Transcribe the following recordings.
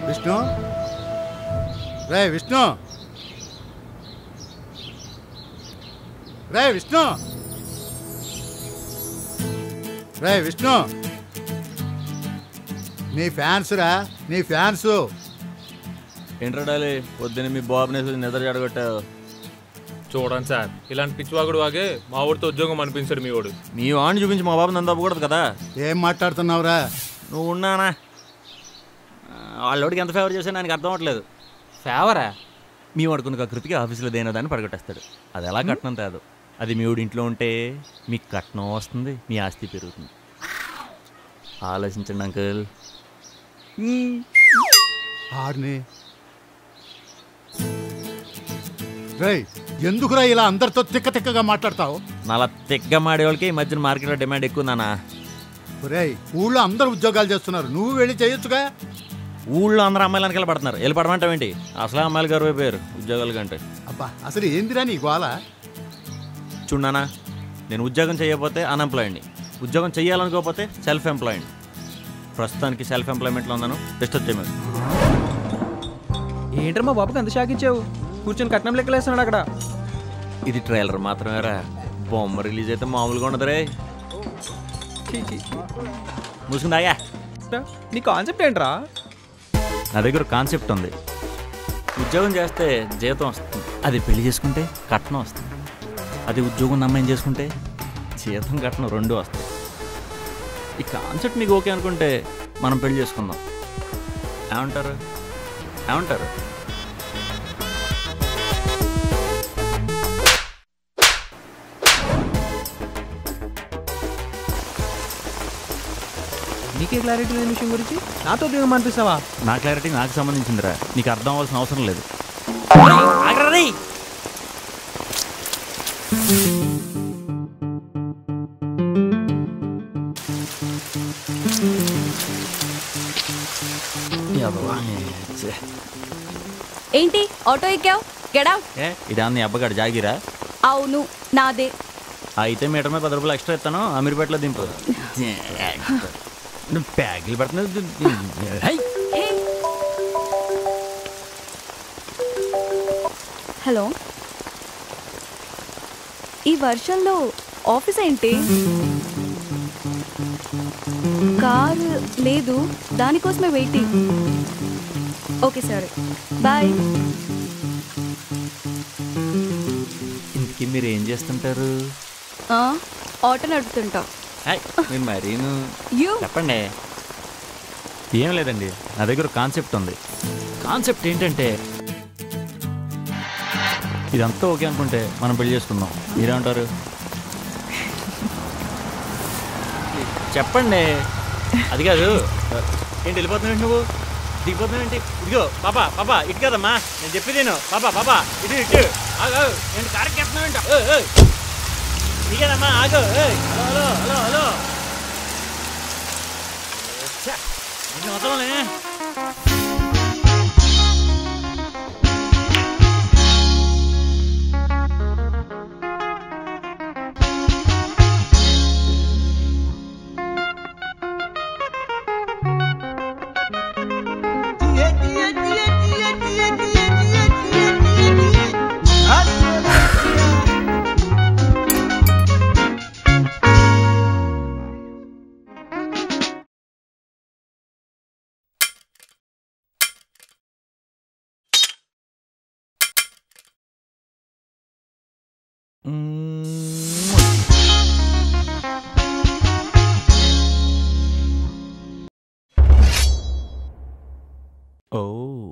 విష్ణు రే విష్ణు రే విష్ణు రే విష్ణు నీ ఫ్యాన్స్ రా నీ ఫ్యాన్స్ ఏంట్రాడాలి పొద్దున్న మీ బాబుని నిద్ర చెడగొట్టావు చూడండి సార్ ఇలాంటి పిచ్చివాగుడు వాగే మా ఊరితో ఉద్యోగం అనిపించాడు మీ వాడు మీ వాడిని చూపించి మా బాబు నన్ను తప్పకూడదు కదా ఏం మాట్లాడుతున్నావురా నువ్వు ఉన్నానా వాళ్ళోడికి ఎంత ఫేవర్ చేసా నాకు అర్థం అవ్వట్లేదు ఫేవరా మీ వాడుకున్న కృతికి ఆఫీసులో దేని దాన్ని పడగొట్టేస్తాడు అది ఎలా కట్నం తేదు అది మీ వాడి ఇంట్లో ఉంటే మీకు కట్నం వస్తుంది మీ ఆస్తి పెరుగుతుంది ఆలోచించండి అంకుల్ ఆర్ని రే ఎందుకురా ఇలా అందరితో తిక్క తిక్కగా మాట్లాడతావు నాలా తెగ్గ మాడేవాళ్ళకి ఈ మధ్యన మార్కెట్లో డిమాండ్ ఎక్కువ నానా రేయ్ ఊళ్ళో అందరూ ఉద్యోగాలు చేస్తున్నారు నువ్వు వెళ్ళి చేయొచ్చుగా ఊళ్ళో అందరూ అమ్మాయిలు వెనకాల పడుతున్నారు వెళ్ళి పడమంటావేంటి అసలే అమ్మాయిలు గారు అయిపోయారు ఉద్యోగాల కంటే అబ్బా అసలు ఏందిరా నీ గోల చూడనా నేను ఉద్యోగం చేయకపోతే అన్ఎంప్లాయిడ్ని ఉద్యోగం చేయాలనుకోకపోతే సెల్ఫ్ ఎంప్లాయిడ్ ప్రస్తుతానికి సెల్ఫ్ ఎంప్లాయ్మెంట్లో ఉన్నాను డిస్టర్బ్ చేయమని ఏంట్రా మా బాబుకి అంత షాక్ ఇచ్చావు కూర్చొని కట్నం లెక్కలేస్తున్నాడు అక్కడ ఇది ట్రైలర్ మాత్రమేరా బొమ్మ రిలీజ్ అయితే మామూలుగా ఉండదురే ఛీ, ఛీ. ముసుకుందాయా నీ కాన్సెప్ట్ ఏంట్రా నా దగ్గర కాన్సెప్ట్ ఉంది ఉద్యోగం చేస్తే జీతం వస్తుంది అది పెళ్లి చేసుకుంటే కట్నం వస్తుంది అది ఉద్యోగం ఉన్న అమ్మాయిని చేసుకుంటే జీతం కట్నం రెండు వస్తాయి ఈ కాన్సెప్ట్ మీకు ఓకే అనుకుంటే మనం పెళ్లి చేసుకుందాం ఏమంటారు ఏమంటారు నీకే క్లారిటీ లేని విషయం గురించి నాతో ఉద్యోగం అనిపిస్తావా నా క్లారిటీ నాకు సంబంధించిందిరా నీకు అర్థం అవ్వాల్సిన అవసరం లేదు ఏంటి ఆటో ఎక్కావు గెడౌట్ ఏ ఇదా నీ అబ్బగాడు జాగిరా అవును నాదే అయితే మీటర్ మీద పది రూపాయలు ఎక్స్ట్రా ఇస్తాను అమీర్పేటలో దింపు నువ్వు ప్యాగిల్ పెడుతున్నావు హై! హే. హలో ఈ వర్షంలో ఆఫీస్ ఏంటి కార్ లేదు దానికోసమే వెయిటింగ్ ఓకే సరే బాయ్ ఇంతకీ మీరు ఏం చేస్తుంటారు ఆటో నడుపుతుంటా హాయ్ మీరు మరీను యూ చెప్పండి ఏం లేదండి నా దగ్గర కాన్సెప్ట్ ఉంది కాన్సెప్ట్ ఏంటంటే ఇదంతా ఓకే అనుకుంటే మనం పెళ్లి చేసుకుందాం మీరేమంటారు చెప్పండి అది కాదు ఏంటి వెళ్ళిపోతున్నావు నువ్వు దిగిపోతున్నావు ఏంటి ఇదిగో పాపా పాపా ఇటు కదమ్మా నేను చెప్పేది నేను పాపా పాపా ఇటు ఇటు ఆగు ఆగు. ఏంటి కారెక్ట్ ఎత్తున్నావు ఏంటి దిగదమ్మా ఆగు ఏయ్, హలో హలో హలో హలో ఛ, నిన్ను వదలనే ఓ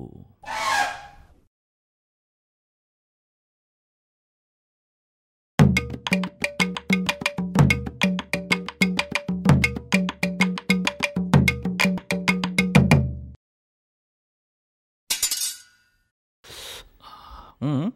మ్మ్.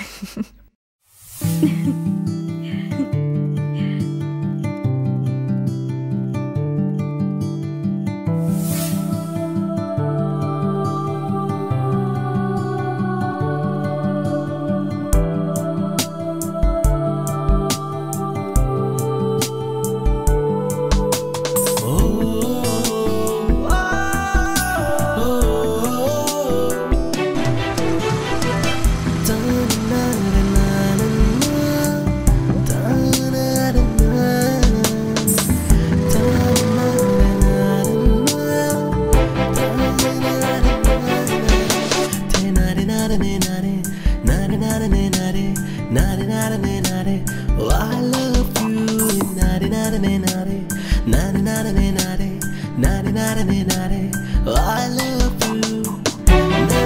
I love you.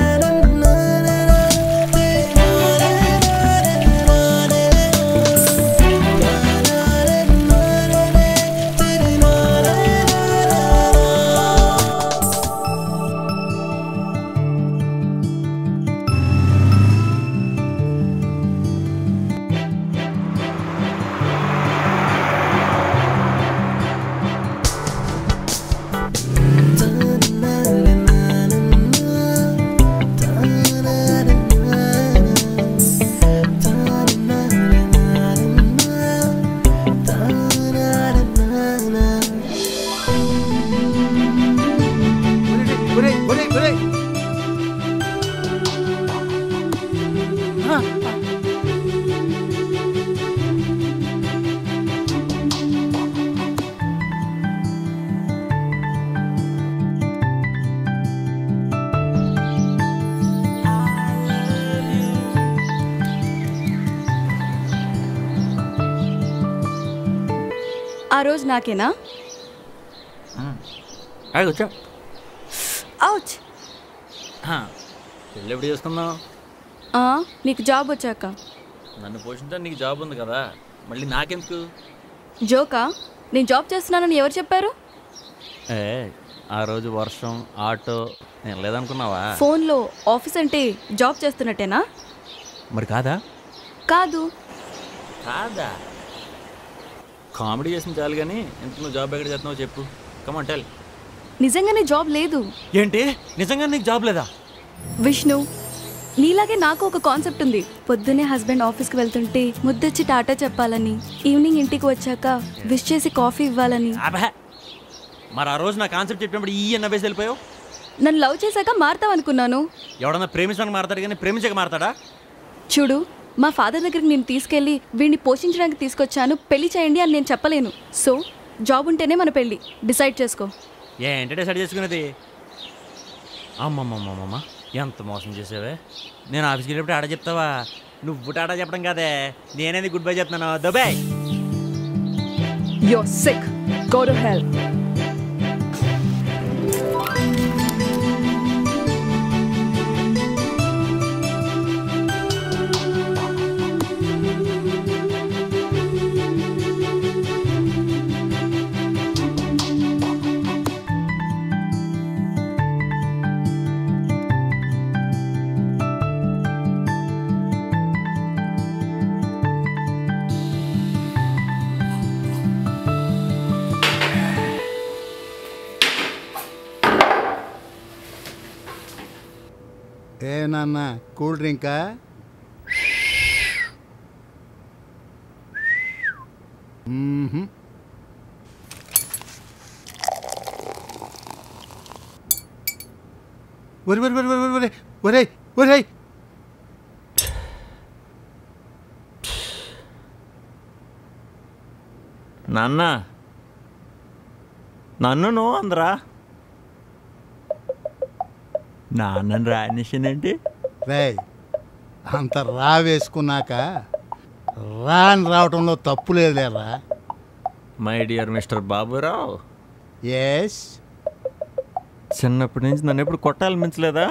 ఒరేయ్, ఒరేయ్, ఒరేయ్. ఆ, ఆ రోజు నాకేనా అయ్యి వచ్చా అవుచ్ పెళ్ళి ఎప్పుడు చేసుకుందాం ఆ, నీకు జాబ్ వచ్చాక నన్ను పోషించడానికి నీకు జాబ్ ఉంది కదా మళ్ళీ నాకెందుకు జోకా నేను జాబ్ చేస్తున్నానని ఎవరు చెప్పారు ఏ ఆ రోజు వర్షం ఆటో నేను లేదనుకున్నావా ఫోన్లో ఆఫీస్ అంటే జాబ్ చేస్తున్నట్టేనా మరి కాదా కాదు కాదా కామెడీ చేసిన చాలు కానీ ఇంత నువ్వు జాబ్ ఎక్కడ చేస్తున్నావు చెప్పు కమాన్ టెల్ నిజంగానే జాబ్ లేదు ఏంటి నిజంగా నీకు జాబ్ లేదా విష్ణు నీలాగే నాకు ఒక కాన్సెప్ట్ ఉంది పొద్దునే హస్బెండ్ ఆఫీస్కి వెళ్తుంటే ముద్దొచ్చి టాటా చెప్పాలని ఈవినింగ్ ఇంటికి వచ్చాక విష్ చేసి కాఫీ ఇవ్వాలని అబహ మరి ఆ రోజు నా కాన్సెప్ట్ చెప్పినప్పుడు ఈ అన్న వేసి వెళ్ళిపోయావు నన్ను లవ్ చేశాక మారుతావనుకున్నాను ఎవడన్నా ప్రేమించడానికి మారతాడు కానీ ప్రేమించక మారతాడా చూడు మా ఫాదర్ దగ్గరికి నేను తీసుకెళ్ళి వీడిని పోషించడానికి తీసుకొచ్చాను పెళ్లి చేయండి అని నేను చెప్పలేను సో జాబ్ ఉంటేనే మన పెళ్ళి డిసైడ్ చేసుకో ఏంటి డిసైడ్ చేసుకునేది అమ్మమ్మమ్మమ్మ ఎంత మోసం చేసావే నేను ఆఫీస్కి వెళ్ళినప్పుడు ఆడ చెప్తావా నువ్వు టాటా చెప్పడం కాదే నేనేది గుడ్ బై చెప్తున్నాను Dubai You're sick. Go to hell. ఏ నాన్న కూల్ డ్రింకా మ్మ్హ్మ్. ఒరే ఒరే ఒరే ఒరే ఒరే ఒరే ఒరే నాన్న నన్ను నువ్వు అందరా నాన్నని రానిషనేంటి రేయ్ అంత రా వేసుకున్నాక రా అని రావటంలో తప్పు లేదులేరా my dear mister Baburao yes చిన్నప్పటి నుంచి నన్ను ఎప్పుడు కొట్టాలనిపించలేదా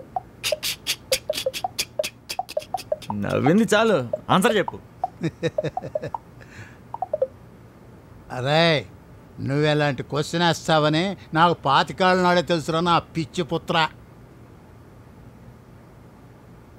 నవ్వింది చాలు ఆన్సర్ చెప్పు అరే నువ్వెలాంటి క్వశ్చన్ వేస్తావని నాకు పాతికాళ్ళ నాడే తెలుసురా నా పిచ్చి పుత్ర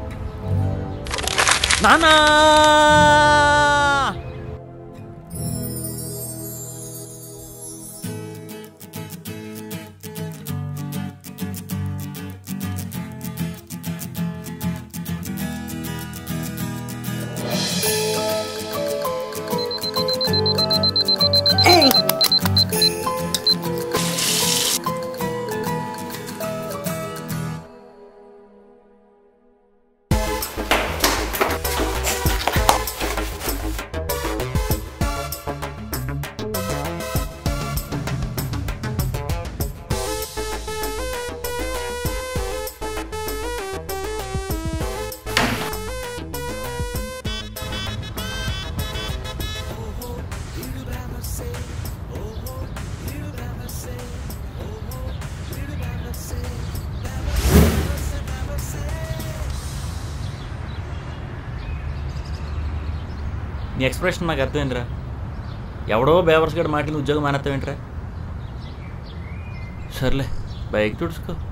నానా నీ ఎక్స్ప్రెషన్ నాకు అర్థమైందిరా ఎవడో బేవర్స్ గడు మాటలు ఉద్యోగం మానేస్తావేంట్రా సర్లే బైక్ తుడుచుకో